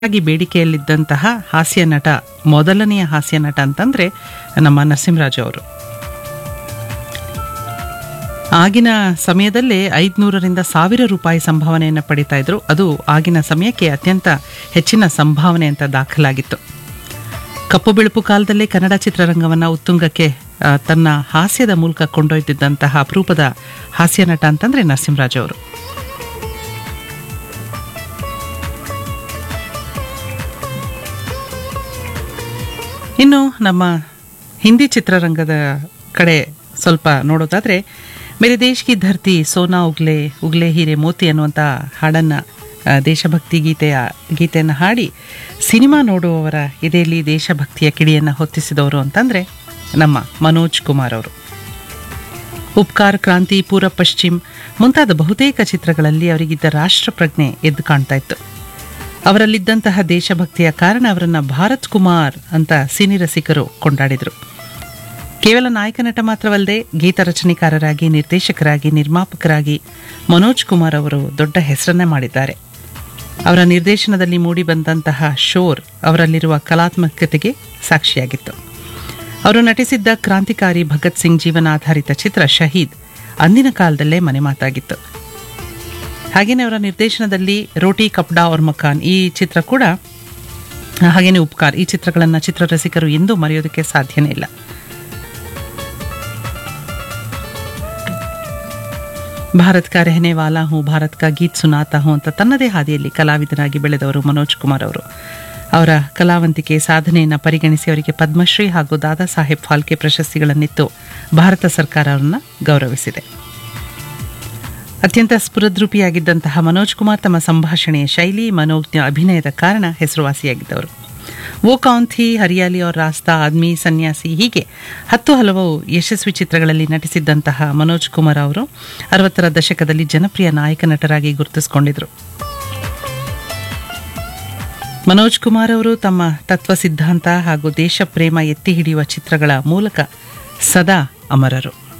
ಆಗಿ ಬೇಡಿಕೆಯಲ್ಲಿದ್ದಂತಹ ಹಾಸ್ಯ ನಟ ಮೊದಲನೆಯ ಹಾಸ್ಯ ನಟ ಅಂತಂದ್ರೆ ನಮ್ಮ ನರಸಿಂಹರಾಜು ಅವರು ಆಗಿನ ಸಮಯದಲ್ಲೇ ಐದುನೂರರಿಂದ ಸಾವಿರ ರೂಪಾಯಿ ಸಂಭಾವನೆಯನ್ನು ಪಡಿತಾ ಇದ್ರು ಅದು ಆಗಿನ ಸಮಯಕ್ಕೆ ಅತ್ಯಂತ ಹೆಚ್ಚಿನ ಸಂಭಾವನೆ ಅಂತ ದಾಖಲಾಗಿತ್ತು ಕಪ್ಪು ಬಿಳುಪು ಕಾಲದಲ್ಲೇ ಕನ್ನಡ ಚಿತ್ರರಂಗವನ್ನು ಉತ್ತುಂಗಕ್ಕೆ ಆ, ತನ್ನ ಹಾಸ್ಯದ ಮೂಲಕ ಕೊಂಡೊಯ್ದಿದ್ದಂತಹ ಅಪರೂಪದ ಹಾಸ್ಯ ನಟ ಅಂತಂದ್ರೆ ನರಸಿಂಹರಾಜು ಅವರು ಇನ್ನು ನಮ್ಮ ಹಿಂದಿ ಚಿತ್ರರಂಗದ ಕಡೆ ಸ್ವಲ್ಪ ನೋಡೋದಾದ್ರೆ ಮೇರೆ ದೇಶ್ ಕಿ ಧರ್ತಿ ಸೋನಾ ಉಗ್ಲೆ ಉಗ್ಲೆ ಹೀರೆ ಮೋತಿ ಅನ್ನುವಂಥ ಹಾಡನ್ನು ಆ, ದೇಶಭಕ್ತಿ ಗೀತೆಯ ಗೀತೆಯನ್ನು ಹಾಡಿ ಸಿನಿಮಾ ನೋಡುವವರ ಎದೆಯಲ್ಲಿ ದೇಶಭಕ್ತಿಯ ಕಿಡಿಯನ್ನು ಹೊತ್ತಿಸಿದವರು ಅಂತಂದರೆ ನಮ್ಮ ಮನೋಜ್ ಕುಮಾರ್ ಅವರು ಉಪ್ಕಾರ್ ಕ್ರಾಂತಿ ಪೂರ ಪಶ್ಚಿಮ್ ಮುಂತಾದ ಬಹುತೇಕ ಚಿತ್ರಗಳಲ್ಲಿ ಅವರಿಗಿದ್ದ ರಾಷ್ಟ್ರಪ್ರಜ್ಞೆ ಎದ್ದು ಕಾಣ್ತಾ ಇತ್ತು ಅವರಲ್ಲಿದ್ದಂತಹ ದೇಶಭಕ್ತಿಯ ಕಾರಣ ಅವರನ್ನು ಭಾರತ್ ಕುಮಾರ್ ಅಂತ ಸಿನಿ ರಸಿಕರು ಕೊಂಡಾಡಿದರು ಕೇವಲ ನಾಯಕ ನಟ ಮಾತ್ರವಲ್ಲದೆ ಗೀತ ರಚನೆಕಾರರಾಗಿ ನಿರ್ದೇಶಕರಾಗಿ ನಿರ್ಮಾಪಕರಾಗಿ ಮನೋಜ್ ಕುಮಾರ್ ಅವರು ದೊಡ್ಡ ಹೆಸರನ್ನೇ ಮಾಡಿದ್ದಾರೆ ಅವರ ನಿರ್ದೇಶನದಲ್ಲಿ ಮೂಡಿಬಂದಂತಹ ಶೋರ್ ಅವರಲ್ಲಿರುವ ಕಲಾತ್ಮಕತೆಗೆ ಸಾಕ್ಷಿಯಾಗಿತ್ತು ಅವರು ನಟಿಸಿದ್ದ ಕ್ರಾಂತಿಕಾರಿ ಭಗತ್ ಸಿಂಗ್ ಜೀವನಾಧಾರಿತ ಚಿತ್ರ ಶಹೀದ್ ಅಂದಿನ ಕಾಲದಲ್ಲೇ ಮನೆ ಮಾತಾಗಿತ್ತು ಹಾಗೆಯೇ ಅವರ ನಿರ್ದೇಶನದಲ್ಲಿ ರೋಟಿ ಕಪ್ಡಾ और ಮಕಾನ್ ಈ ಚಿತ್ರ ಕೂಡ ಹಾಗೆಯೇ ಉಪಕಾರ್ ಈ ಚಿತ್ರಗಳನ್ನು ಚಿತ್ರರಸಿಕರು ಎಂದೂ ಮರೆಯೋದಕ್ಕೆ ಸಾಧ್ಯನೇ ಇಲ್ಲ ಭಾರತ್ ಕಾ ರೆಹನೆ ವಾಲಾ ಹೂँ ಭಾರತ್ ಕಾ ಗೀತ್ ಸುನಾತಾ ಹೂँ ಅಂತ ತನ್ನದೇ ಹಾದಿಯಲ್ಲಿ ಕಲಾವಿದರಾಗಿ ಬೆಳೆದವರು ಮನೋಜ್ ಕುಮಾರ್ ಅವರು ಅವರ ಕಲಾವಂತಿಕೆ ಸಾಧನೆಯನ್ನು ಪರಿಗಣಿಸಿ ಅವರಿಗೆ ಪದ್ಮಶ್ರೀ ಹಾಗೂ ದಾದಾ ಸಾಹೇಬ್ ಫಾಲ್ಕೆ ಪ್ರಶಸ್ತಿಗಳನ್ನಿತ್ತು ಭಾರತ ಸರ್ಕಾರ ಅವರನ್ನು ಗೌರವಿಸಿದೆ ಅತ್ಯಂತ ಸ್ಫುರದ್ರೂಪಿಯಾಗಿದ್ದಂತಹ ಮನೋಜ್ ಕುಮಾರ್ ತಮ್ಮ ಸಂಭಾಷಣೆಯ ಶೈಲಿ ಮನೋಜ್ಞ ಅಭಿನಯದ ಕಾರಣ ಹೆಸರುವಾಸಿಯಾಗಿದ್ದವರು ವೋ ಕೌನ್ ಥಿ ಹರಿಯಾಲಿ और ರಾಸ್ತಾ ಆದ್ಮಿ ಸನ್ಯಾಸಿ ಹೀಗೆ ಹತ್ತು ಹಲವು ಯಶಸ್ವಿ ಚಿತ್ರಗಳಲ್ಲಿ ನಟಿಸಿದ್ದಂತಹ ಮನೋಜ್ ಕುಮಾರ್ ಅವರು ಅರವತ್ತರ ದಶಕದಲ್ಲಿ ಜನಪ್ರಿಯ ನಾಯಕ ನಟರಾಗಿ ಗುರುತಿಸಿಕೊಂಡಿದ್ರು ಮನೋಜ್ ಕುಮಾರ್ ಅವರು ತಮ್ಮ ತತ್ವ ಸಿದ್ಧಾಂತ ಹಾಗೂ ದೇಶ ಪ್ರೇಮ ಎತ್ತಿ ಹಿಡಿಯುವ ಚಿತ್ರಗಳ ಮೂಲಕ ಸದಾ ಅಮರರು